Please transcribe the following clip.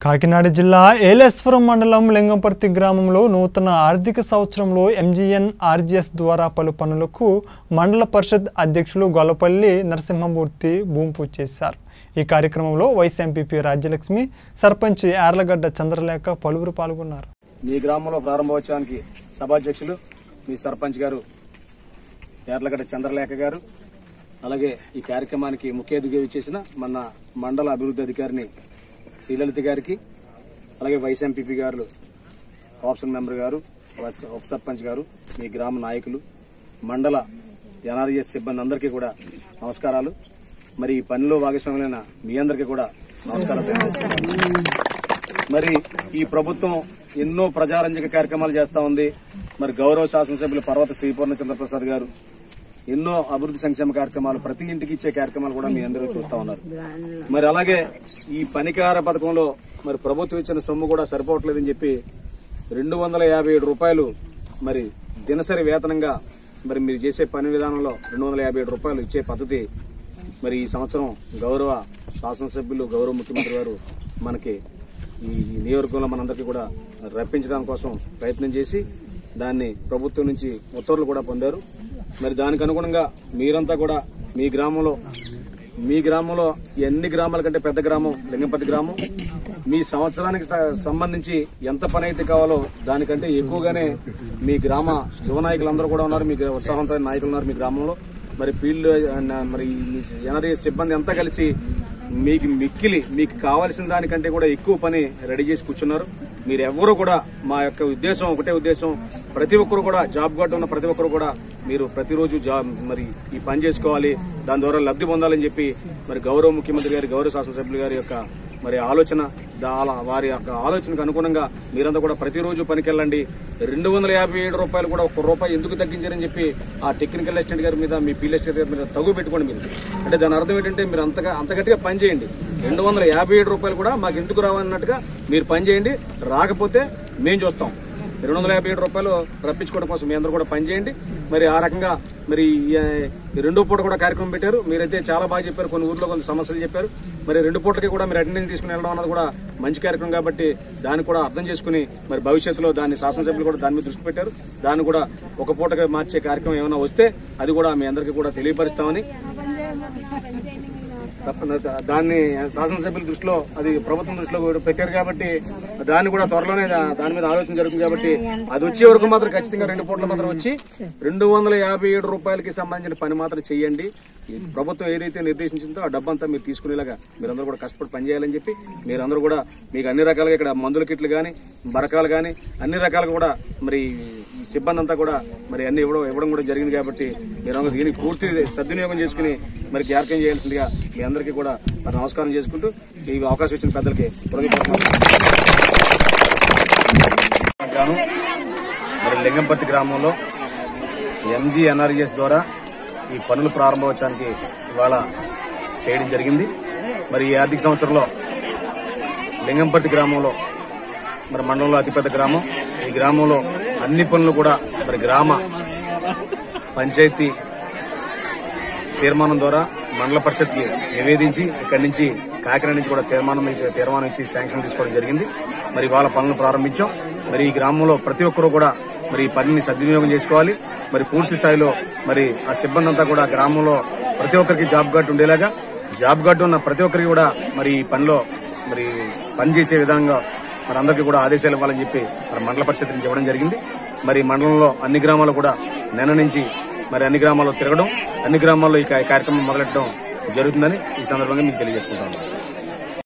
కాకినాడ జిల్లా ఏలేశ్వరం మండలం లింగంపర్తి గ్రామంలో నూతన ఆర్థిక సంవత్సరంలో ఎంజీఎన్ ఆర్జీఎస్ ద్వారా పలు పనులకు మండల పరిషత్ అధ్యక్షులు గొల్లపల్లి నరసింహమూర్తి భూమి పూజ చేశారు ఈ కార్యక్రమంలో వైస్ ఎంపీపీ రాజ్యలక్ష్మి సర్పంచ్ యార్లగడ్డ చంద్రలేఖ పలువురు పాల్గొన్నారు మీ గ్రామంలో ప్రారంభోత్సవానికి సభాధ్యక్షులు మీ సర్పంచ్ గారు యార్లగడ్డ చంద్రలేఖ గారు అలాగే ఈ కార్యక్రమానికి ముఖ్య అతిథిగా ఇచ్చేసిన మన మండల అభివృద్ధి అధికారిని శ్రీలలిత గారికి అలాగే vice MPP garu option member garu vice- ఉప సర్పంచ్ గారు మీ గ్రామ నాయకులు మండల ఎన్ఆర్ఎస్ సిబ్బంది అందరికీ కూడా నమస్కారాలు మరి ఈ పనిలో భాగస్వాములైన మీ అందరికీ కూడా నమస్కారం తెలియజేస్తున్నాను. మరి ఈ ప్రభుత్వం ఎన్నో ప్రజారంజక కార్యక్రమాలు చేస్తా ఉంది మరి గౌరవ శాసనసభ్యులు పర్వత శ్రీపూర్ణ చంద్రప్రసాద్ గారు ఎన్నో అభివృద్ధి సంక్షేమ కార్యక్రమాలు ప్రతి ఇంటికి ఇచ్చే కార్యక్రమాలు కూడా మీ అందరూ చూస్తా ఉన్నారు మరి అలాగే ఈ పనికార పథకంలో మరి ప్రభుత్వం ఇచ్చిన సొమ్ము కూడా సరిపోవట్లేదని చెప్పి రెండు వందల యాభై ఏడు రూపాయలు మరి దినసరి వేతనంగా మరి మీరు చేసే పని విధానంలో రెండు వందల యాభై ఏడు రూపాయలు ఇచ్చే పద్ధతి మరి ఈ సంవత్సరం గౌరవ శాసనసభ్యులు గౌరవ ముఖ్యమంత్రి గారు మనకి ఈ ఈ నియోజకవర్గంలో మనందరికీ కూడా రప్పించడం కోసం ప్రయత్నం చేసి దాన్ని ప్రభుత్వం నుంచి ఉత్తర్వులు కూడా పొందారు మరి దానికి అనుగుణంగా మీరంతా కూడా మీ గ్రామంలో మీ గ్రామంలో ఎన్ని గ్రామాల కంటే పెద్ద గ్రామం లింగంపతి గ్రామం మీ సంవత్సరానికి స- సంబంధించి ఎంత పని అయితే కావాలో దానికంటే ఎక్కువగానే మీ గ్రామ యువ నాయకులందరూ కూడా ఉన్నారు మీ గ్రా- ఉత్సాహవంతమైన నాయకులు ఉన్నారు మీ గ్రామంలో మరి ఫీల్డ్ ఆ, మరి మీ ఎన్ఆర్ఎస్ సిబ్బంది అంతా కలిసి మీకు మిక్కిలి మీకు కావాల్సిన దానికంటే కూడా ఎక్కువ పని రెడీ చేసి కూర్చున్నారు మీరు ఎవరు కూడా మా యొక్క ఉద్దేశం ఒకటే ఉద్దేశం ప్రతి ఒక్కరు కూడా జాబ్ కార్డు ఉన్న ప్రతి ఒక్కరు కూడా మీరు ప్రతిరోజు జాబ్ మరి ఈ పని చేసుకోవాలి దాని ద్వారా లబ్ధి పొందాలని చెప్పి మరి గౌరవ ముఖ్యమంత్రి గారి గౌరవ శాసనసభ్యులు గారి యొక్క మరి ఆలోచన దా- అలా వారి యొక్క ఆలోచనకు అనుగుణంగా మీరంతా కూడా ప్రతిరోజు పనికెళ్ళండి రెండు వందల యాభై ఏడు రూపాయలు కూడా ఒక రూపాయి ఎందుకు తగ్గించారని చెప్పి ఆ టెక్నికల్ అసిస్టెంట్ గారి మీద మీ ఫీల్డ్ అసిస్టెంట్ గారి మీద తగు పెట్టుకోండి మీరు అంటే దాని అర్థం ఏంటంటే మీరు అంతగా అంత గట్టిగా పని చేయండి రెండు వందల యాభై ఏడు రూపాయలు కూడా మాకు ఎందుకు రావన్నట్టుగా మీరు పని చేయండి రాకపోతే మేము చూస్తాం రెండు వందల యాభై ఏడు రూపాయలు రప్పించుకోవడం కోసం మీ అందరూ కూడా పనిచేయండి మరి ఆ రకంగా మరి ఈ, ఈ రెండో పూట కూడా కార్యక్రమం పెట్టారు మీరైతే చాలా బాగా చెప్పారు కొన్ని ఊర్లో కొన్ని సమస్యలు చెప్పారు మరి రెండు పూటలకి కూడా మీరు అటెండెన్స్ తీసుకుని వెళ్ళడం అన్నది కూడా మంచి కార్యక్రమం కాబట్టి దాన్ని కూడా అర్థం చేసుకుని మరి భవిష్యత్తులో దాన్ని శాసనసభ్యులు కూడా దాని మీద దృష్టి పెట్టారు దాన్ని కూడా ఒక పూటగా మార్చే కార్యక్రమం ఏమైనా వస్తే అది కూడా మీ అందరికీ కూడా తెలియపరుస్తామని తప్ప- దాన్ని శాసనసభ్యుల దృష్టిలో అది ప్రభుత్వం దృష్టిలో కూడా పెట్టారు కాబట్టి దాన్ని కూడా త్వరలోనే దా- దాని మీద ఆలోచన జరుగుతుంది కాబట్టి అది వచ్చే వరకు మాత్రం ఖచ్చితంగా రెండు పూట్ల మాత్రం వచ్చి రెండు వందల యాభై ఏడు రూపాయలకి సంబంధించిన పని మాత్రం చేయండి ఈ ప్రభుత్వం ఏదైతే నిర్దేశించిందో ఆ డబ్బంతా మీరు తీసుకునేలాగా మీరందరూ కూడా కష్టపడి పనిచేయాలని చెప్పి మీరందరూ కూడా మీకు అన్ని రకాలుగా ఇక్కడ మందుల కిట్లు కానీ బరకాలు కానీ అన్ని రకాలుగా కూడా మరి ఈ సిబ్బంది అంతా కూడా మరి అన్ని ఇవ్వడం ఇవ్వడం కూడా జరిగింది కాబట్టి మీరందరూ దీనికి పూర్తి సద్వినియోగం చేసుకుని మరి జ్ఞాపకం చేయాల్సిందిగా మీ అందరికీ కూడా మరి నమస్కారం చేసుకుంటూ ఈ అవకాశం ఇచ్చిన పెద్దలకి హృదయపూర్వక గాను మరి లింగంపర్తి గ్రామంలో ఎంజీ ఎన్ఆర్ఎస్ ద్వారా ఈ పనుల ప్రారంభోత్సవానికి ఇవాళ చేయడం జరిగింది మరి ఈ ఆర్థిక సంవత్సరంలో లింగంపర్తి గ్రామంలో మరి మండలంలో అతిపెద్ద గ్రామం ఈ గ్రామంలో అన్ని పనులు కూడా మరి గ్రామ పంచాయతీ తీర్మానం ద్వారా మండల పరిషత్కి నివేదించి ఇక్కడి నుంచి కాకినాడ నుంచి కూడా తీర్మానం ఇచ్చి తీర్మానం ఇచ్చి శాంక్షన్ తీసుకోవడం జరిగింది మరి వాళ్ళ పనులు ప్రారంభించాం మరి ఈ గ్రామంలో ప్రతి ఒక్కరూ కూడా మరి ఈ పనిని సద్వినియోగం చేసుకోవాలి మరి పూర్తి స్థాయిలో మరి ఆ సిబ్బంది అంతా కూడా గ్రామంలో ప్రతి ఒక్కరికి జాబ్ కార్డు ఉండేలాగా జాబ్ కార్డు ఉన్న ప్రతి ఒక్కరికి కూడా మరి ఈ పనిలో మరి పనిచేసే విధంగా మరి అందరికీ కూడా ఆదేశాలు ఇవ్వాలని చెప్పి మరి మండల పరిషత్ నుంచి ఇవ్వడం జరిగింది మరి మండలంలో అన్ని గ్రామాలు కూడా నిన్న నుంచి మరి అన్ని గ్రామాల్లో తిరగడం అన్ని గ్రామాల్లో ఈ కా- కార్యక్రమం మొదలెట్టడం జరుగుతుందని ఈ సందర్భంగా మీకు తెలియజేసుకుంటాను